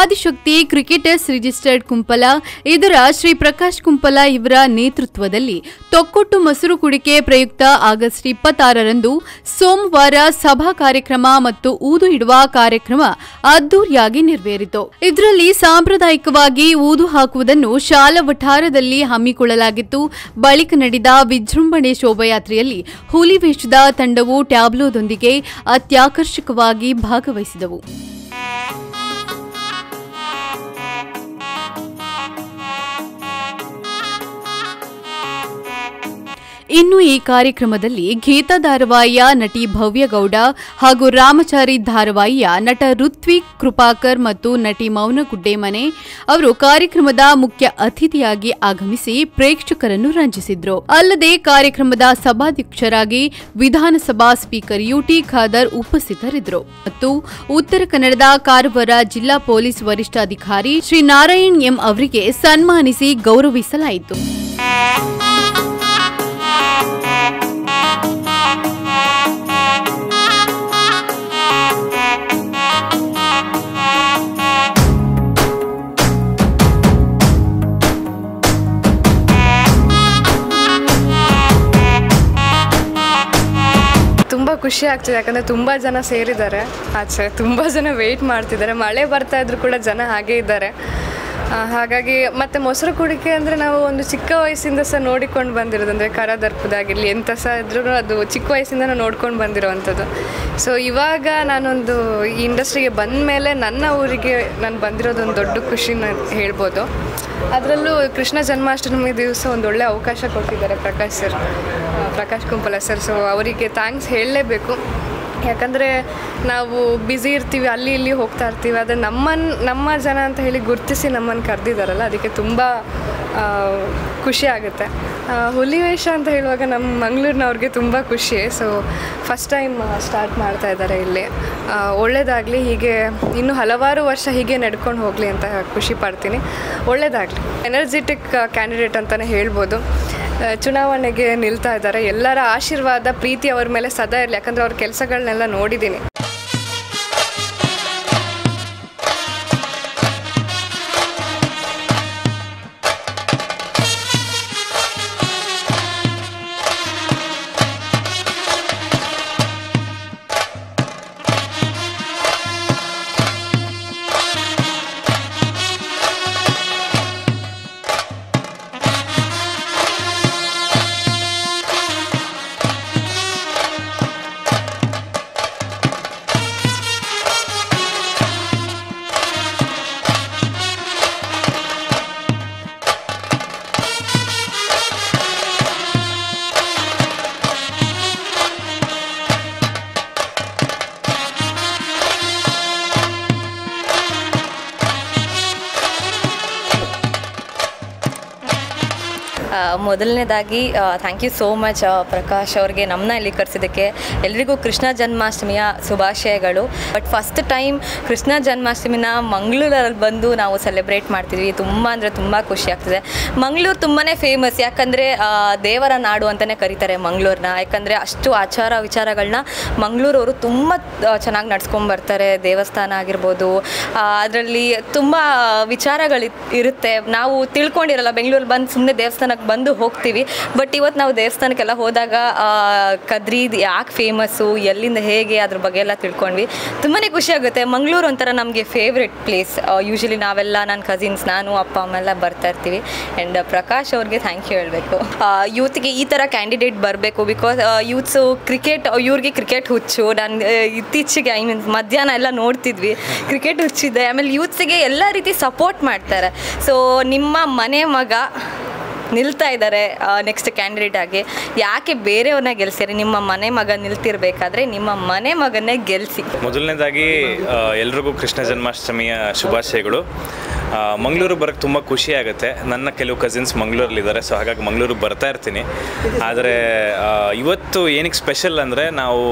Adishakti cricketers registered Kumpala ಇದರ ಶ್ರೀ ಪ್ರಕಾಶ್ ಕುಂಪಲ ಇವರ ನೇತೃತ್ವದಲ್ಲಿ ತೊಕ್ಕೊಟ್ಟು ಮೊಸರು ಕುಡಿಕೆ ಪ್ರಯುಕ್ತ ಆಗಸ್ಟ್ ಇಪ್ಪತ್ತಾರರಂದು ಸೋಮವಾರ ಸಭಾ ಕಾರ್ಯಕ್ರಮ ಮತ್ತು ಊದು ಇಡುವ ಕಾರ್ಯಕ್ರಮ ಅದ್ದೂರಿಯಾಗಿ ನೆರವೇರಿತು ಇದರಲ್ಲಿ ಸಾಂಪ್ರದಾಯಿಕವಾಗಿ ಊದು ಹಾಕುವುದನ್ನು ಶಾಲಾ ವಠಾರದಲ್ಲಿ ಹಮ್ಮಿಕೊಳ್ಳಲಾಗಿತ್ತು ಬಳಿಕ ನಡೆದ ವಿಜೃಂಭಣೆ ಶೋಭಾಯಾತ್ರೆಯಲ್ಲಿ ಹುಲಿ ವೇಷದ ತಂಡವು ಟ್ಯಾಬ್ಲೋದೊಂದಿಗೆ ಅತ್ಯಾಕರ್ಷಕವಾಗಿ ಭಾಗವಹಿಸಿದವು ಇನ್ನು ಈ ಕಾರ್ಯಕ್ರಮದಲ್ಲಿ ಗೀತಾ ಧಾರಾವಾಹಿಯ ನಟಿ ಭವ್ಯಗೌಡ ಹಾಗೂ ರಾಮಚಾರಿ ಧಾರಾವಾಹಿಯ ನಟ ಋತ್ವಿಕ್ ಕೃಪಾಕರ್ ಮತ್ತು ನಟಿ ಮೌನ ಗುಡ್ಡೇಮನೆ ಅವರು ಕಾರ್ಯಕ್ರಮದ ಮುಖ್ಯ ಅತಿಥಿಯಾಗಿ ಆಗಮಿಸಿ ಪ್ರೇಕ್ಷಕರನ್ನು ರಂಜಿಸಿದ್ರು ಅಲ್ಲದೆ ಕಾರ್ಯಕ್ರಮದ ಸಭಾಧ್ಯಕ್ಷರಾಗಿ ವಿಧಾನಸಭಾ ಸ್ಪೀಕರ್ ಯುಟಿ ಖಾದರ್ ಉಪಸ್ಥಿತರಿದ್ದರು ಮತ್ತು ಉತ್ತರ ಕನ್ನಡದ ಕಾರವಾರ ಜಿಲ್ಲಾ ಪೊಲೀಸ್ ವರಿಷ್ಠಾಧಿಕಾರಿ ಶ್ರೀ ನಾರಾಯಣ್ ಎಂ ಅವರಿಗೆ ಸನ್ಮಾನಿಸಿ ಗೌರವಿಸಲಾಯಿತು ತುಂಬ ಖುಷಿ ಆಗ್ತಿದೆ ಯಾಕಂದರೆ ತುಂಬ ಜನ ಸೇರಿದ್ದಾರೆ ಆಚೆ ತುಂಬ ಜನ ವೆಯ್ಟ್ ಮಾಡ್ತಿದ್ದಾರೆ ಮಳೆ ಬರ್ತಾ ಇದ್ರು ಕೂಡ ಜನ ಹಾಗೇ ಇದ್ದಾರೆ ಆ, ಹಾಗಾಗಿ ಮತ್ತು ಮೊಸರು ಕುಡಿಕೆ ಅಂದರೆ ನಾವು ಒಂದು ಚಿಕ್ಕ ವಯಸ್ಸಿಂದ ಸಹ ನೋಡಿಕೊಂಡು ಬಂದಿರೋದು ಅಂದರೆ ಕರದರ್ಪದಾಗಿರಲಿ ಎಂಥ ಸಹ ಇದ್ರೂ ಅದು ಚಿಕ್ಕ ವಯಸ್ಸಿಂದ ನಾವು ನೋಡ್ಕೊಂಡು ಬಂದಿರೋವಂಥದ್ದು ಸೊ ಇವಾಗ ನಾನೊಂದು ಈ ಇಂಡಸ್ಟ್ರಿಗೆ ಬಂದ ಮೇಲೆ ನನ್ನ ಊರಿಗೆ ನಾನು ಬಂದಿರೋದೊಂದು ದೊಡ್ಡ ಖುಷಿನ ಹೇಳ್ಬೋದು ಅದರಲ್ಲೂ ಕೃಷ್ಣ ಜನ್ಮಾಷ್ಟಮಿ ದಿವಸ ಒಂದು ಒಳ್ಳೆ ಅವಕಾಶ ಕೊಟ್ಟಿದ್ದಾರೆ ಪ್ರಕಾಶ್ ಸರ್ ಆ, ಪ್ರಕಾಶ್ ಕುಂಪಲ ಸರ್ ಸೊ ಅವರಿಗೆ ಥ್ಯಾಂಕ್ಸ್ ಹೇಳಲೇಬೇಕು ಯಾಕಂದರೆ ನಾವು ಬ್ಯುಸಿ ಇರ್ತೀವಿ ಅಲ್ಲಿ ಇಲ್ಲಿ ಹೋಗ್ತಾ ಇರ್ತೀವಿ ಆದರೆ ನಮ್ಮನ್ನು ನಮ್ಮ ಜನ ಅಂತ ಹೇಳಿ ಗುರುತಿಸಿ ನಮ್ಮನ್ನು ಕರೆದಿದ್ದಾರಲ್ಲ ಅದಕ್ಕೆ ತುಂಬ ಆ, ಖುಷಿ ಆಗುತ್ತೆ ಆ, ಹುಲಿ ವೇಷ ಅಂತ ಹೇಳುವಾಗ ನಮ್ಮ ಮಂಗಳೂರಿನವ್ರಿಗೆ ತುಂಬ ಖುಷಿ ಸೊ ಫಸ್ಟ್ ಟೈಮ್ ಸ್ಟಾರ್ಟ್ ಮಾಡ್ತಾ ಇದ್ದಾರೆ ಇಲ್ಲಿ ಆ, ಒಳ್ಳೇದಾಗಲಿ ಹೀಗೆ ಇನ್ನೂ ಹಲವಾರು ವರ್ಷ ಹೀಗೆ ನಡ್ಕೊಂಡು ಹೋಗಲಿ ಅಂತ ಖುಷಿ ಪಡ್ತೀನಿ ಒಳ್ಳೇದಾಗಲಿ ಎನರ್ಜೆಟಿಕ್ ಕ್ಯಾಂಡಿಡೇಟ್ ಅಂತಲೇ ಹೇಳ್ಬೋದು ಆ, ಚುನಾವಣೆಗೆ ನಿಲ್ತಾ ಇದ್ದಾರೆ ಎಲ್ಲರ ಆಶೀರ್ವಾದ ಪ್ರೀತಿ ಅವ್ರ ಮೇಲೆ ಸದಾ ಇರಲಿ ಯಾಕಂದರೆ ಅವ್ರ ಕೆಲಸಗಳನ್ನೆಲ್ಲ ನೋಡಿದ್ದೀನಿ ಆ, ಮೊದಲನೇದಾಗಿ thank you so much Prakash ಅವ್ರಿಗೆ ನಮ್ಮನ್ನ ಇಲ್ಲಿ ಕರೆಸಿದ್ದಕ್ಕೆ ಎಲ್ರಿಗೂ ಕೃಷ್ಣ ಜನ್ಮಾಷ್ಟಮಿಯ ಶುಭಾಶಯಗಳು ಬಟ್ ಫಸ್ಟ್ ಟೈಮ್ ಕೃಷ್ಣ ಜನ್ಮಾಷ್ಟಮಿನ ಮಂಗಳೂರಲ್ಲಿ ಬಂದು ನಾವು ಸೆಲೆಬ್ರೇಟ್ ಮಾಡ್ತಿದ್ವಿ ತುಂಬ ಅಂದರೆ ತುಂಬ ಖುಷಿ ಆಗ್ತಿದೆ ಮಂಗಳೂರು ತುಂಬಾ ಫೇಮಸ್ ಯಾಕಂದರೆ ದೇವರ ನಾಡು ಅಂತಲೇ ಕರೀತಾರೆ ಮಂಗಳೂರನ್ನ ಯಾಕಂದರೆ ಅಷ್ಟು ಆಚಾರ ವಿಚಾರಗಳನ್ನ ಮಂಗಳೂರವರು ತುಂಬ ಚೆನ್ನಾಗಿ ನಡ್ಸ್ಕೊಂಡ್ ಬರ್ತಾರೆ ದೇವಸ್ಥಾನ ಆಗಿರ್ಬೋದು ಅದರಲ್ಲಿ ತುಂಬ ವಿಚಾರಗಳು ಇರುತ್ತೆ ನಾವು ತಿಳ್ಕೊಂಡಿರಲ್ಲ ಬೆಂಗಳೂರಲ್ಲಿ ಬಂದು ಸುಮ್ಮನೆ ದೇವಸ್ಥಾನಕ್ಕೆ ಬಂದು ಹೋಗ್ತೀವಿ ಬಟ್ ಇವತ್ತು ನಾವು ದೇವಸ್ಥಾನಕ್ಕೆಲ್ಲ ಹೋದಾಗ ಆ, ಕದ್ರಿ ಯಾಕೆ ಫೇಮಸ್ಸು ಎಲ್ಲಿಂದ ಹೇಗೆ ಅದ್ರ ಬಗ್ಗೆ ಎಲ್ಲ ತಿಳ್ಕೊಂಡ್ವಿ ತುಂಬಾ ಖುಷಿ ಆಗುತ್ತೆ ಮಂಗಳೂರು ಒಂಥರ ನಮಗೆ ಫೇವ್ರೆಟ್ ಪ್ಲೇಸ್ ಯೂಶಲಿ ನಾವೆಲ್ಲ ನನ್ನ ಕಸಿನ್ಸ್ ನಾನು ಅಪ್ಪ ಅಮ್ಮ ಎಲ್ಲ ಬರ್ತಾ ಇರ್ತೀವಿ ಆ್ಯಂಡ್ ಪ್ರಕಾಶ್ ಅವ್ರಿಗೆ ಥ್ಯಾಂಕ್ ಯು ಹೇಳಬೇಕು ಯೂತ್ಗೆ ಈ ಥರ ಕ್ಯಾಂಡಿಡೇಟ್ ಬರಬೇಕು ಬಿಕಾಸ್ ಯೂತ್ಸು ಕ್ರಿಕೆಟ್ ಇವ್ರಿಗೆ ಕ್ರಿಕೆಟ್ ಹುಚ್ಚು ನಾನು ಇತ್ತೀಚೆಗೆ ಐ ಮೀನ್ ಮಧ್ಯಾಹ್ನ ಎಲ್ಲ ನೋಡ್ತಿದ್ವಿ ಕ್ರಿಕೆಟ್ ಹುಚ್ಚಿದೆ ಆಮೇಲೆ ಯೂತ್ಸಿಗೆ ಎಲ್ಲ ರೀತಿ ಸಪೋರ್ಟ್ ಮಾಡ್ತಾರೆ ಸೊ ನಿಮ್ಮ ಮನೆ ಮಗ ನಿಲ್ತಾ ಇದ್ದಾರೆ ನೆಕ್ಸ್ಟ್ ಕ್ಯಾಂಡಿಡೇಟ್ ಆಗಿ ಯಾಕೆ ಬೇರೆಯವ್ರನ್ನ ಗೆಲ್ಸಿರಿ ನಿಮ್ಮ ಮನೆ ಮಗ ನಿಲ್ತಿರ್ಬೇಕಾದ್ರೆ ನಿಮ್ಮ ಮನೆ ಮಗನ್ನೇ ಗೆಲ್ಲಿಸಿ ಮೊದಲನೇದಾಗಿ ಆ, ಎಲ್ರಿಗೂ ಕೃಷ್ಣ ಜನ್ಮಾಷ್ಟಮಿಯ ಶುಭಾಶಯಗಳು ಆ, ಮಂಗಳೂರು ಬರೋಕ್ಕೆ ತುಂಬ ಖುಷಿ ಆಗುತ್ತೆ ನನ್ನ ಕೆಲವು ಕಸಿನ್ಸ್ ಮಂಗಳೂರಲ್ಲಿದ್ದಾರೆ ಸೊ ಹಾಗಾಗಿ ಮಂಗಳೂರಿಗೆ ಬರ್ತಾ ಇರ್ತೀನಿ ಆದರೆ ಆ, ಇವತ್ತು ಏನಕ್ಕೆ ಸ್ಪೆಷಲ್ ಅಂದರೆ ನಾವು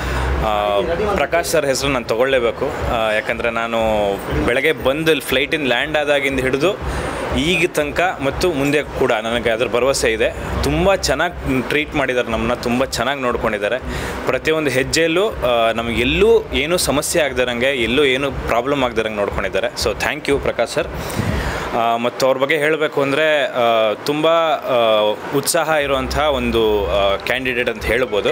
ಆ, ಪ್ರಕಾಶ್ ಸರ್ ಹೆಸರು ನಾನು ತೊಗೊಳ್ಳೇಬೇಕು ಆ, ಯಾಕಂದರೆ ನಾನು ಬೆಳಗ್ಗೆ ಬಂದು ಫ್ಲೈಟಿಂದ ಲ್ಯಾಂಡ್ ಆದಾಗಿಂದ ಹಿಡಿದು ಈಗ ತನಕ ಮತ್ತು ಮುಂದೆ ಕೂಡ ನನಗೆ ಅದ್ರ ಭರವಸೆ ಇದೆ ತುಂಬ ಚೆನ್ನಾಗಿ ಟ್ರೀಟ್ ಮಾಡಿದ್ದಾರೆ ನಮ್ಮನ್ನ ತುಂಬ ಚೆನ್ನಾಗಿ ನೋಡ್ಕೊಂಡಿದ್ದಾರೆ ಪ್ರತಿಯೊಂದು ಹೆಜ್ಜೆಯಲ್ಲೂ ಆ, ನಮಗೆಲ್ಲೂ ಏನೂ ಸಮಸ್ಯೆ ಆಗದಿರಂಗೆ ಎಲ್ಲೂ ಏನೂ ಪ್ರಾಬ್ಲಮ್ ಆಗದಿರಂಗೆ ನೋಡ್ಕೊಂಡಿದ್ದಾರೆ so thank you Prakash sir ಮತ್ತು ಅವ್ರ ಬಗ್ಗೆ ಹೇಳಬೇಕು ಅಂದರೆ ತುಂಬ ಉತ್ಸಾಹ ಇರುವಂಥ ಒಂದು ಕ್ಯಾಂಡಿಡೇಟ್ ಅಂತ ಹೇಳ್ಬೋದು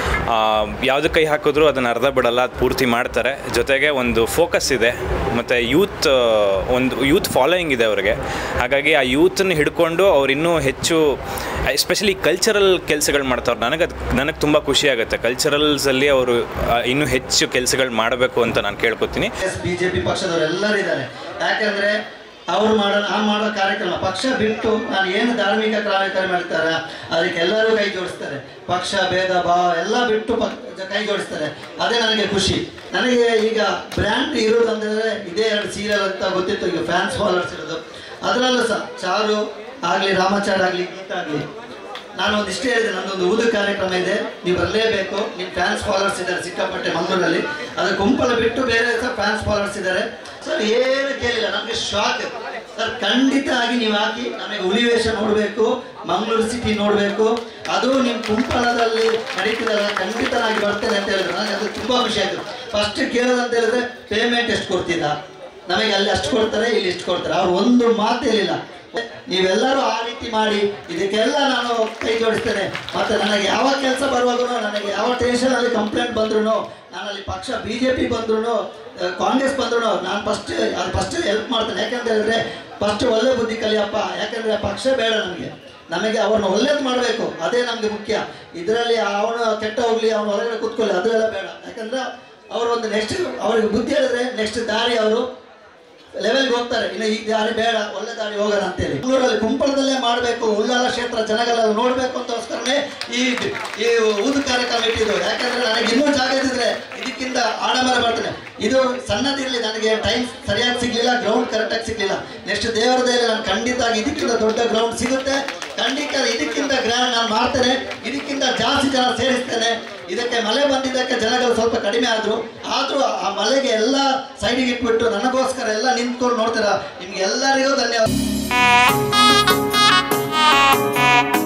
ಯಾವುದು ಕೈ ಹಾಕಿದ್ರು ಅದನ್ನು ಅರ್ಧ ಬಿಡಲ್ಲ ಅದು ಪೂರ್ತಿ ಮಾಡ್ತಾರೆ ಜೊತೆಗೆ ಒಂದು ಫೋಕಸ್ ಇದೆ ಮತ್ತು ಯೂತ್ ಒಂದು ಯೂತ್ ಫಾಲೋಯಿಂಗ್ ಇದೆ ಅವರಿಗೆ ಹಾಗಾಗಿ ಆ ಯೂತನ್ನು ಹಿಡ್ಕೊಂಡು ಅವ್ರು ಇನ್ನೂ ಹೆಚ್ಚು ಎಸ್ಪೆಷಲಿ ಕಲ್ಚರಲ್ ಕೆಲಸಗಳು ಮಾಡ್ತಾವ್ರು ನನಗೆ ಅದು ನನಗೆ ತುಂಬ ಖುಷಿ ಆಗುತ್ತೆ ಕಲ್ಚರಲ್ಸಲ್ಲಿ ಅವರು ಇನ್ನೂ ಹೆಚ್ಚು ಕೆಲಸಗಳು ಮಾಡಬೇಕು ಅಂತ ನಾನು ಕೇಳ್ಕೊತೀನಿ ಬಿಜೆಪಿ ಪಕ್ಷದವರು ಎಲ್ಲರೂ ಇದ್ದಾರೆ ಯಾಕಂದ್ರೆ ಅವ್ರು ಮಾಡೋ ನಾನು ಮಾಡೋ ಕಾರ್ಯಕ್ರಮ ಪಕ್ಷ ಬಿಟ್ಟು ನಾನು ಏನು ಧಾರ್ಮಿಕ ಕಾರ್ಯಕ್ರಮ ಮಾಡ್ತಾರೆ ಅದಕ್ಕೆಲ್ಲರೂ ಕೈ ಜೋಡಿಸ್ತಾರೆ ಪಕ್ಷ ಭೇದ ಭಾವ ಎಲ್ಲ ಬಿಟ್ಟು ಪಕ್ ಕೈ ಜೋಡಿಸ್ತಾರೆ ಅದೇ ನನಗೆ ಖುಷಿ ನನಗೆ ಈಗ ಬ್ರ್ಯಾಂಡ್ ಇರೋದಂದ್ರೆ ಇದೇ ಎರಡು ಸೀರಿಯಲ್ ಅಂತ ಗೊತ್ತಿತ್ತು ಈಗ ಫ್ಯಾನ್ಸ್ ಫಾಲೋವರ್ಸ್ ಇರೋದು ಅದರಲ್ಲೂ ಸಹ ಚಾರು ಆಗಲಿ ರಾಮಾಚಾರ ಆಗಲಿ ಗೀತ ಆಗಲಿ ನಾನು ಒಂದಿಷ್ಟೇ ಹೇಳಿದೆ ನನ್ನೊಂದು ಊದು ಕಾರ್ಯಕ್ರಮ ಇದೆ ನೀವು ಬರಲೇಬೇಕು ನಿಮ್ಮ ಫ್ಯಾನ್ಸ್ ಫಾಲೋವರ್ಸ್ ಇದ್ದಾರೆ ಸಿಕ್ಕಾಪಟ್ಟೆ ಮಂಗಳೂರಲ್ಲಿ ಅದು ಗುಂಪಲ್ಲಿ ಬಿಟ್ಟು ಬೇರೆ ಸಹ ಫ್ಯಾನ್ಸ್ ಫಾಲೋವರ್ಸ್ ಇದ್ದಾರೆ ಸರ್ ಏನು ಕೇಳಿಲ್ಲ ನಮಗೆ ಶಾಕ್ ಸರ್ ಖಂಡಿತ ಆಗಿ ನೀವು ಹಾಕಿ ನಮಗೆ ಹುಲಿವೇಷ ನೋಡಬೇಕು ಮಂಗಳೂರು ಸಿಟಿ ನೋಡಬೇಕು ಅದು ನಿಮ್ಮ ಕುಂಪಳದಲ್ಲಿ ನಡೀತಿದಲ್ಲ ಖಂಡಿತನಾಗಿ ಬರ್ತೇನೆ ಅಂತ ಹೇಳಿದ್ರು ನನಗೆ ಅದು ತುಂಬ ಖುಷಿ ಆಯಿತು ಫಸ್ಟ್ ಕೇಳೋದಂತ ಹೇಳಿದ್ರೆ ಪೇಮೆಂಟ್ ಎಷ್ಟು ಕೊಡ್ತೀರಾ ನಮಗೆ ಅಲ್ಲಿ ಅಷ್ಟು ಕೊಡ್ತಾರೆ ಇಲ್ಲಿ ಇಷ್ಟು ಕೊಡ್ತಾರೆ ಅವ್ರು ಒಂದು ಮಾತು ಹೇಳಿಲ್ಲ ನೀವೆಲ್ಲರೂ ಆ ರೀತಿ ಮಾಡಿ ಇದಕ್ಕೆಲ್ಲ ನಾನು ಕೈ ಜೋಡಿಸ್ತೇನೆ ಮತ್ತೆ ನನಗೆ ಯಾವ ಕೆಲಸ ಬರುವಾಗೂ ನನಗೆ ಯಾವ ಟೆನ್ಷನ್ ಅಲ್ಲಿ ಕಂಪ್ಲೇಂಟ್ ಬಂದ್ರು ನಾನಲ್ಲಿ ಪಕ್ಷ ಬಿ ಜೆ ಪಿ ಬಂದ್ರು ಕಾಂಗ್ರೆಸ್ ಬಂದ್ರು ನಾನು ಫಸ್ಟ್ ಅದು ಫಸ್ಟ್ ಹೆಲ್ಪ್ ಮಾಡ್ತೇನೆ ಯಾಕಂತ ಹೇಳಿದ್ರೆ ಫಸ್ಟ್ ಒಳ್ಳೆ ಬುದ್ಧಿ ಕಲಿಯಪ್ಪ ಯಾಕಂದ್ರೆ ಪಕ್ಷ ಬೇಡ ನಮಗೆ ನಮಗೆ ಅವ್ರನ್ನ ಒಳ್ಳೇದು ಮಾಡಬೇಕು ಅದೇ ನಮಗೆ ಮುಖ್ಯ ಇದರಲ್ಲಿ ಅವನು ಕೆಟ್ಟ ಹೋಗ್ಲಿ ಅವನು ಹೊರಗಡೆ ಕೂತ್ಕೊಳ್ಳಿ ಅದೆಲ್ಲ ಬೇಡ ಯಾಕಂದ್ರೆ ಅವರು ಒಂದು ನೆಕ್ಸ್ಟ್ ಅವ್ರಿಗೆ ಬುದ್ಧಿ ಹೇಳಿದ್ರೆ ನೆಕ್ಸ್ಟ್ ದಾರಿ ಅವರು ಲೆವೆಲ್ಗೆ ಹೋಗ್ತಾರೆ ಇನ್ನು ಈ ದಾರಿ ಬೇಡ ಒಳ್ಳೆ ದಾರಿ ಹೋಗೋಣ ಅಂತೇಳಿ ಬೆಂಗಳೂರಲ್ಲಿ ಕುಂಪಳದಲ್ಲೇ ಮಾಡಬೇಕು ಉಳ್ಳಾಲ ಕ್ಷೇತ್ರ ಜನಗಳೆಲ್ಲ ನೋಡಬೇಕು ಅಂತೋಸ್ಕರನೇ ಈ ಈ ಊದು ಕಾರ್ಯಕ್ರಮ ಇಟ್ಟಿದ್ದು ಯಾಕಂದ್ರೆ ನನಗೆ ಇನ್ನೂ ಜಾಗ ಇದ್ದಿದ್ರೆ ಇದಕ್ಕಿಂತ ಆಡಂಬರ ಬರ್ತೇನೆ ಇದು ಸಣ್ಣದಿರಲಿ ನನಗೆ ಟೈಮ್ ಸರಿಯಾಗಿ ಸಿಗ್ಲಿಲ್ಲ ಗ್ರೌಂಡ್ ಕರೆಕ್ಟಾಗಿ ಸಿಗ್ಲಿಲ್ಲ ನೆಕ್ಸ್ಟ್ ದೇವರದಲ್ಲಿ ನಾನು ಖಂಡಿತ ಆಗಿ ಇದಕ್ಕಿಂತ ದೊಡ್ಡ ಗ್ರೌಂಡ್ ಸಿಗುತ್ತೆ ಖಂಡಿತ ಇದಕ್ಕಿಂತ ಗ್ರ್ಯಾಂಡ್ ನಾನು ಮಾಡ್ತೇನೆ ಇದಕ್ಕಿಂತ ಜಾಸ್ತಿ ಜನ ಸೇರಿಸ್ತೇನೆ ಇದಕ್ಕೆ ಮಳೆ ಬಂದಿದ್ದಕ್ಕೆ ಜನಗಳು ಸ್ವಲ್ಪ ಕಡಿಮೆ ಆದ್ರು ಆದ್ರೂ ಆ ಮಳೆಗೆ ಎಲ್ಲ ಸೈಡಿಗೆ ಇಟ್ಬಿಟ್ಟು ನನಗೋಸ್ಕರ ಎಲ್ಲ ನಿಂತ್ಕೊಂಡು ನೋಡ್ತೀರಾ ನಿಮ್ಗೆ ಎಲ್ಲರಿಗೂ ಧನ್ಯವಾದ